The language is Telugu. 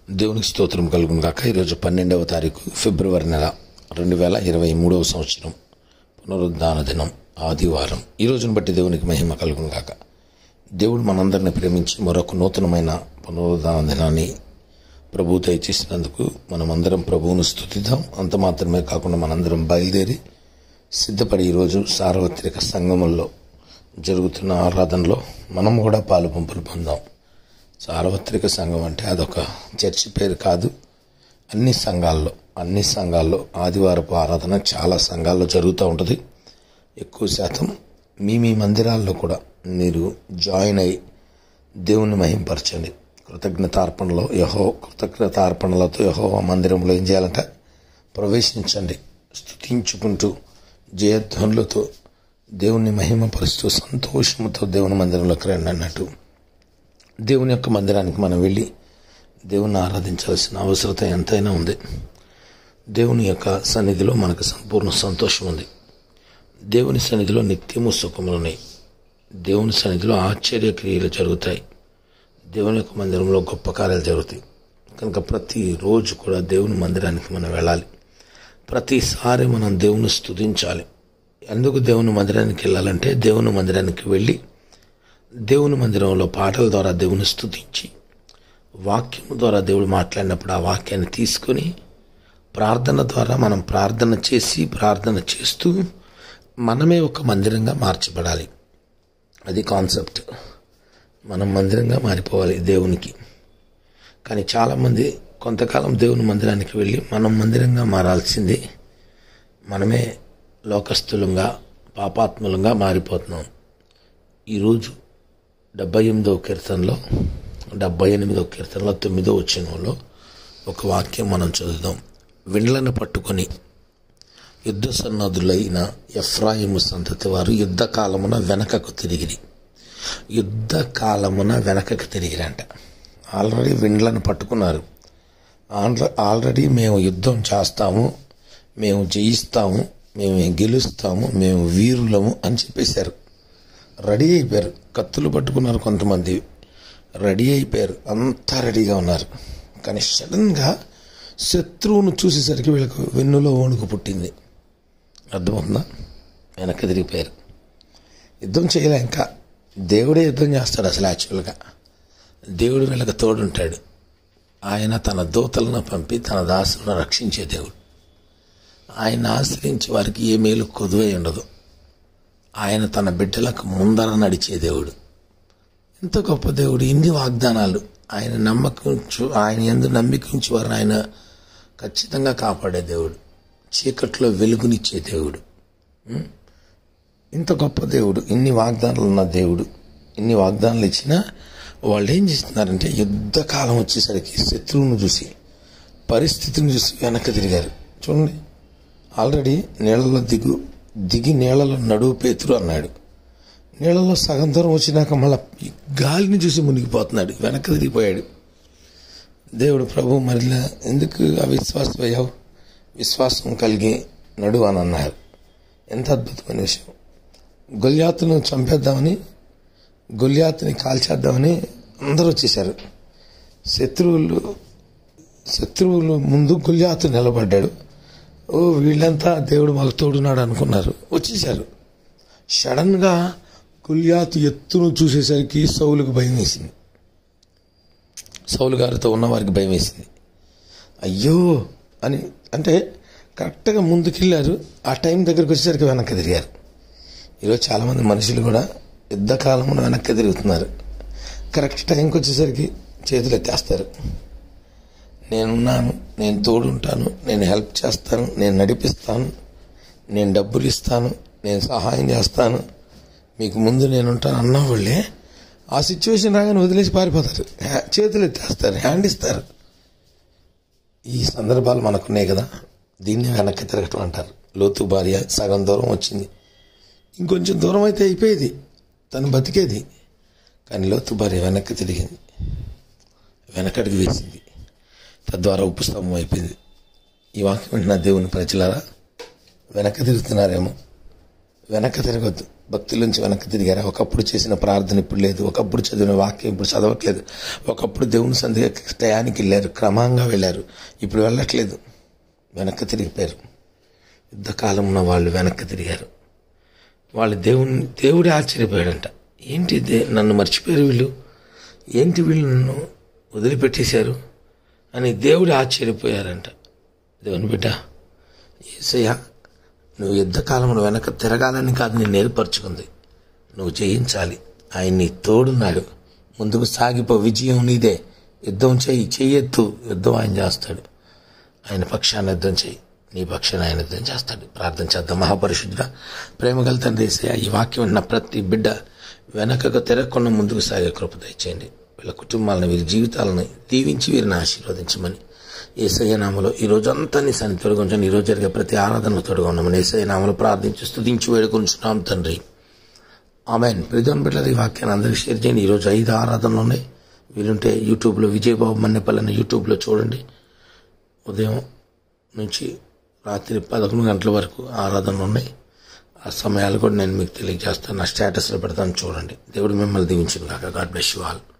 దేవునికి స్తోత్రం కలుగును గాక ఈరోజు పన్నెండవ తారీఖు ఫిబ్రవరి నెల రెండు వేల ఇరవై మూడవ సంవత్సరం పునరుద్ధాన దినం ఆదివారం ఈ రోజును బట్టి దేవునికి మహిమ కలుగును గాక దేవుడు మనందరిని ప్రేమించి మరొక నూతనమైన పునరుద్ధాన దినాన్ని ప్రభు దయచేసినందుకు మనమందరం ప్రభువును స్తుతిద్దాం అంత మాత్రమే కాకుండా మనందరం బయలుదేరి సిద్ధపడి ఈరోజు సార్వత్రిక సంగమంలో జరుగుతున్న ఆరాధనలో మనం కూడా పాలు పంపులు పొందాం సార్వత్రిక సంఘం అంటే అదొక చర్చి పేరు కాదు అన్ని సంఘాల్లో అన్ని సంఘాల్లో ఆదివారపు ఆరాధన చాలా సంఘాల్లో జరుగుతూ ఉంటుంది ఎక్కువ శాతం మీ మీ మందిరాల్లో కూడా మీరు జాయిన్ అయి దేవుని మహింపరచండి కృతజ్ఞతార్పణలో యహో కృతజ్ఞతార్పణలతో యహో మందిరంలో ఏం చేయాలంట ప్రవేశించండి స్తుతించుకుంటూ జయధ్వనులతో దేవుని మహిమపరుస్తూ సంతోషముతో దేవుని మందిరంలోకి రండి అన్నట్టు దేవుని యొక్క మందిరానికి మనం వెళ్ళి దేవుని ఆరాధించాల్సిన అవసరత ఎంతైనా ఉంది దేవుని యొక్క సన్నిధిలో మనకు సంపూర్ణ సంతోషం ఉంది దేవుని సన్నిధిలో నిత్యము సుఖములు ఉన్నాయి దేవుని సన్నిధిలో ఆశ్చర్య క్రియలు జరుగుతాయి దేవుని యొక్క మందిరంలో గొప్ప కార్యాలు జరుగుతాయి కనుక ప్రతిరోజు కూడా దేవుని మందిరానికి మనం వెళ్ళాలి ప్రతిసారి మనం దేవుని స్తుతించాలి ఎందుకు దేవుని మందిరానికి వెళ్ళాలంటే దేవుని మందిరానికి వెళ్ళి దేవుని మందిరంలో పాటల ద్వారా దేవుని స్తుతించి వాక్యం ద్వారా దేవుడు మాట్లాడినప్పుడు ఆ వాక్యాన్ని తీసుకొని ప్రార్థన ద్వారా మనం ప్రార్థన చేసి ప్రార్థన చేస్తూ మనమే ఒక మందిరంగా మార్చబడాలి అది కాన్సెప్ట్ మనం మందిరంగా మారిపోవాలి దేవునికి కానీ చాలామంది కొంతకాలం దేవుని మందిరానికి వెళ్ళి మనం మందిరంగా మారాల్సింది మనమే లోకస్తులంగా పాపాత్ములంగా మారిపోతున్నాం ఈరోజు డెబ్బై ఎనిమిదవ కీర్తనలో డెబ్బై ఎనిమిదవ కీర్తనలో తొమ్మిదో వచ్చినలో ఒక వాక్యం మనం చదువుదాం విండ్లను పట్టుకొని యుద్ధ సన్నదులైన ఎఫ్రాయిము సంతతి వారు యుద్ధ కాలమున వెనకకు తిరిగిరి యుద్ధ కాలమున వెనకకు తిరిగిరంట ఆల్రెడీ విండ్లను పట్టుకున్నారు ఆల్రెడీ మేము యుద్ధం చేస్తాము మేము జయిస్తాము మేము గెలుస్తాము మేము వీరులము అని చెప్పేశారు రెడీ అయిపోయారు కత్తులు పట్టుకున్నారు కొంతమంది రెడీ అయిపోయారు అంతా రెడీగా ఉన్నారు కానీ సడన్గా శత్రువును చూసేసరికి వీళ్ళకు వెన్నులో వణుకు పుట్టింది అర్థమవుతుందా వెనక్కి తిరిగిపోయారు యుద్ధం చేయలే ఇంకా దేవుడే యుద్ధం చేస్తాడు అసలు యాక్చువల్గా దేవుడు వీళ్ళకి తోడుంటాడు ఆయన తన దూతలను పంపి తన దాసులను రక్షించే దేవుడు ఆయన ఆశ్రయించే వారికి ఏ మేలు కొదువై ఉండదు ఆయన తన బిడ్డలకు ముందర నడిచే దేవుడు ఎంత గొప్ప దేవుడు ఇన్ని వాగ్దానాలు ఆయన నమ్మకంచు ఆయన ఎందు నమ్మికించి వారిని ఆయన ఖచ్చితంగా కాపాడే దేవుడు చీకట్లో వెలుగునిచ్చే దేవుడు ఇంత గొప్ప దేవుడు ఇన్ని వాగ్దానాలు ఉన్న దేవుడు ఇన్ని వాగ్దానాలు ఇచ్చినా వాళ్ళు ఏం చేస్తున్నారంటే యుద్ధకాలం వచ్చేసరికి శత్రువును చూసి పరిస్థితిని చూసి వెనక్కి తిరిగారు చూడండి ఆల్రెడీ నీళ్ళలో దిగు దిగి నీళ్ళలో నడువు పేతురు అన్నాడు నీళ్ళలో సగం దూరం వచ్చినాక మళ్ళీ గాలిని చూసి మునిగిపోతున్నాడు వెనక్కి తిరిగిపోయాడు దేవుడు ప్రభు మరిలా ఎందుకు అవిశ్వాసం అయ్యావు విశ్వాసం కలిగి నడువు అని అన్నారు ఎంత అద్భుతమైన విషయం గొల్యాతును చంపేద్దామని గొల్యాతుని కాల్చేద్దామని అందరూ వచ్చేసారు శత్రువులు శత్రువులు ముందు గొల్యాతు నిలబడ్డాడు ఓ వీళ్ళంతా దేవుడు మాకు తోడున్నాడు అనుకున్నారు వచ్చేసారు సడన్గా గుల్యాతు ఎత్తును చూసేసరికి సౌలుకు భయం వేసింది సౌలు గారితో ఉన్న వారికి భయం వేసింది అయ్యో అని అంటే కరెక్ట్గా ముందుకెళ్ళారు ఆ టైం దగ్గరికి వచ్చేసరికి వెనక్కి తిరిగారు ఈరోజు చాలామంది మనుషులు కూడా యుద్ధకాలమున వెనక్కి తిరుగుతున్నారు కరెక్ట్ టైంకి వచ్చేసరికి చేతులు ఎత్తేస్తారు నేనున్నాను నేను తోడుంటాను నేను హెల్ప్ చేస్తాను నేను నడిపిస్తాను నేను డబ్బులు ఇస్తాను నేను సహాయం చేస్తాను మీకు ముందు నేను ఉంటాను అన్న వాళ్ళే ఆ సిచ్యువేషన్ రాగానే వదిలేసి పారిపోతారు చేతులు ఎత్తేస్తారు హ్యాండ్ ఇస్తారు ఈ సందర్భాలు మనకున్నాయి కదా దీన్ని వెనక్కి తిరగటం అంటారు లోతు భార్య సగం దూరం వచ్చింది ఇంకొంచెం దూరం అయితే అయిపోయేది తను బతికేది కానీ లోతు భార్య వెనక్కి తిరిగింది వెనకడికి వేసింది తద్వారా ఉపస్తంభం అయిపోయింది ఈ వాక్యం నా దేవుని ప్రజలారా వెనక్కి తిరుగుతున్నారేమో వెనక్కి తిరగద్దు భక్తుల వెనక్కి తిరిగారా ఒకప్పుడు చేసిన ప్రార్థన ఇప్పుడు లేదు ఒకప్పుడు చదివిన వాక్యం ఇప్పుడు చదవట్లేదు ఒకప్పుడు దేవుని సంధిగా టయానికి వెళ్ళారు క్రమంగా వెళ్ళారు ఇప్పుడు వెళ్ళట్లేదు వెనక్కి తిరిగిపోయారు యుద్ధకాలంలో వాళ్ళు వెనక్కి తిరిగారు వాళ్ళు దేవుని దేవుడే ఆశ్చర్యపోయాడంట ఏంటి దే నన్ను మర్చిపోయారు వీళ్ళు ఏంటి వీళ్ళు నన్ను వదిలిపెట్టేశారు అని దేవుడు ఆశ్చర్యపోయారంట దేవుని బిడ్డ ఏసయ్య నువ్వు యుద్ధకాలంలో వెనక తిరగాలని కాదు నేను ఏర్పరచుకుంది నువ్వు జయించాలి ఆయన నీ తోడున్నాడు ముందుకు సాగిపో విజయం నీదే యుద్ధం చెయ్యి చెయ్యెత్తు యుద్ధం ఆయన చేస్తాడు ఆయన పక్షాన్ని యుద్ధం చేయి నీ పక్షాన ఆయన యుద్ధం చేస్తాడు ప్రార్థన చేద్దాం మహాపరిశుద్ధ ప్రేమగల తండ్రి ఏసయ్య ఈ వాక్యం విన్న ప్రతి బిడ్డ వెనకకు తిరగకుండా ముందుకు సాగే కృప దయచేయండి వీళ్ళ కుటుంబాలను వీరి జీవితాలను దీవించి వీరిని ఆశీర్వదించమని ఏసయ్య నామలో ఈ రోజు అంతా నీ సన్ని తొలగించండి ఈ రోజు జరిగే ప్రతి ఆరాధనలో తొడగా ఉన్నామని ఏసయ్య నామలో ప్రార్థించి స్తుతించి వేడుకుంటున్నాం తండ్రి ఆమెన్ ప్రజాన్ బిడ్డల ఈ వాక్యాన్ని అందరికీ షేర్ చేయండి ఈరోజు ఐదు ఆరాధనలు ఉన్నాయి వీలుంటే యూట్యూబ్లో విజయబాబు మన్నెపల్లి అనే యూట్యూబ్లో చూడండి ఉదయం నుంచి రాత్రి పదకొండు గంటల వరకు ఆరాధనలు ఉన్నాయి ఆ సమయాలు కూడా నేను మీకు తెలియజేస్తాను నా స్టేటస్లో పెడతాను చూడండి దేవుడు మిమ్మల్ని దీవించిన కాక గాడ్ బ్లెస్ యూ ఆల్